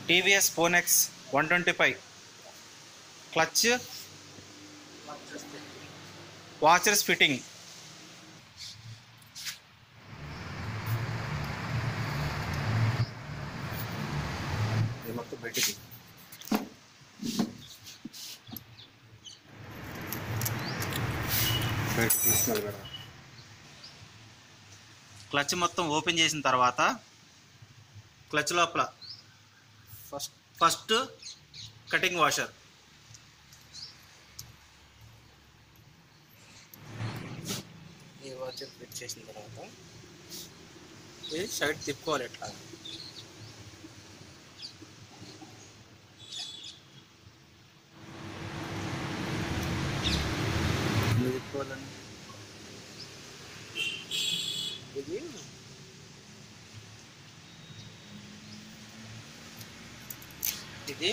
TVS Phoenix one twenty five clutch washers fitting ఇది మొత్తం బయటికి బయట తీసుకెళ్ళి మేడం క్లచ్ మొత్తం ఓపెన్ చేసిన తర్వాత క్లచ్ లోపల ఫస్ట్ ఫస్ట్ కటింగ్ వాషర్ ఈ వాచర్ ఫిట్ చేసిన తర్వాత ఇది సైడ్ తిప్పుకోవాలి ఎట్లా ఎందుకు తిప్పుకోవాలండి ఇది ఇది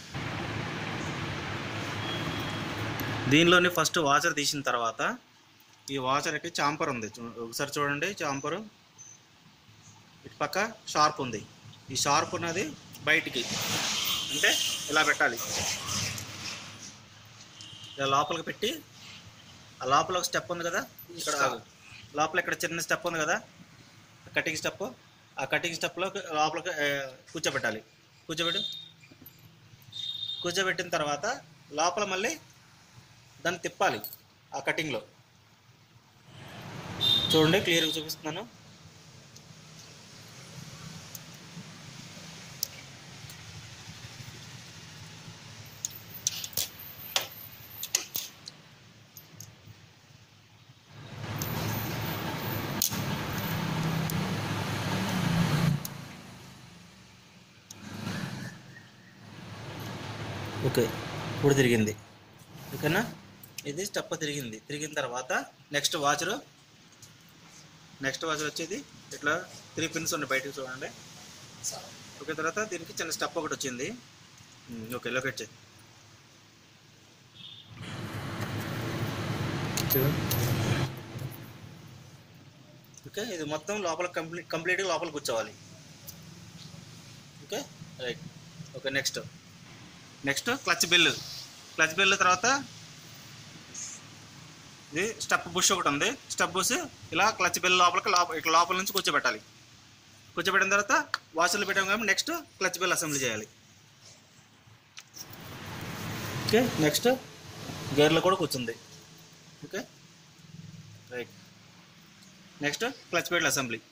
దీనిలోని ఫస్ట్ వాచర్ తీసిన తర్వాత ఈ వాచర్కి చాంపర్ ఉంది చూ- ఒకసారి చూడండి చాంపరు ఇటు పక్క షార్ప్ ఉంది ఈ షార్ప్ ఉన్నది బయటికి అంటే ఇలా పెట్టాలి ఇలా లోపలికి పెట్టి ఆ లోపల ఒక స్టెప్ ఉంది కదా ఇక్కడ లోపల ఇక్కడ చిన్న స్టెప్ ఉంది కదా కటింగ్ స్టెప్ ఆ కటింగ్ స్టెప్లో లోపలికి ఆ, కూర్చోబెట్టాలి కూర్చోబెట్టు కూర్చోబెట్టిన తర్వాత లోపల మళ్ళీ దాన్ని తిప్పాలి ఆ కటింగ్లో చూడండి క్లియర్గా చూపిస్తున్నాను ఓకే ఇప్పుడు తిరిగింది ఓకేనా ఇది స్టెప్ తిరిగింది తిరిగిన తర్వాత నెక్స్ట్ వాచరు నెక్స్ట్ వాచర్ వచ్చేది ఇట్లా త్రీ పిన్స్ ఉన్నాయి బయటకు చూడండి ఓకే తర్వాత దీనికి చిన్న స్టెప్ ఒకటి వచ్చింది ఉమ్, ఓకే లొకేట్ చేయి ఓకే ఇది మొత్తం లోపల కంప్లీట్ కంప్లీట్గా లోపల కూర్చోవాలి okay right okay next next clutch bell clutch bell తర్వాత ఇది స్టెప్ బుష్ ఒకటి ఉంది స్టెప్ బుష్ ఇలా క్లచ్ బిల్ లోపలికి లోపల ఇట్లా లోపల నుంచి కూర్చోబెట్టాలి కూర్చోబెట్టిన తర్వాత వాషర్లు పెట్టాం కాబట్టి నెక్స్ట్ క్లచ్ బిల్ అసెంబ్లీ చేయాలి ఓకే నెక్స్ట్ గేర్లో కూడా కూర్చుంది okay right next clutch bell assembly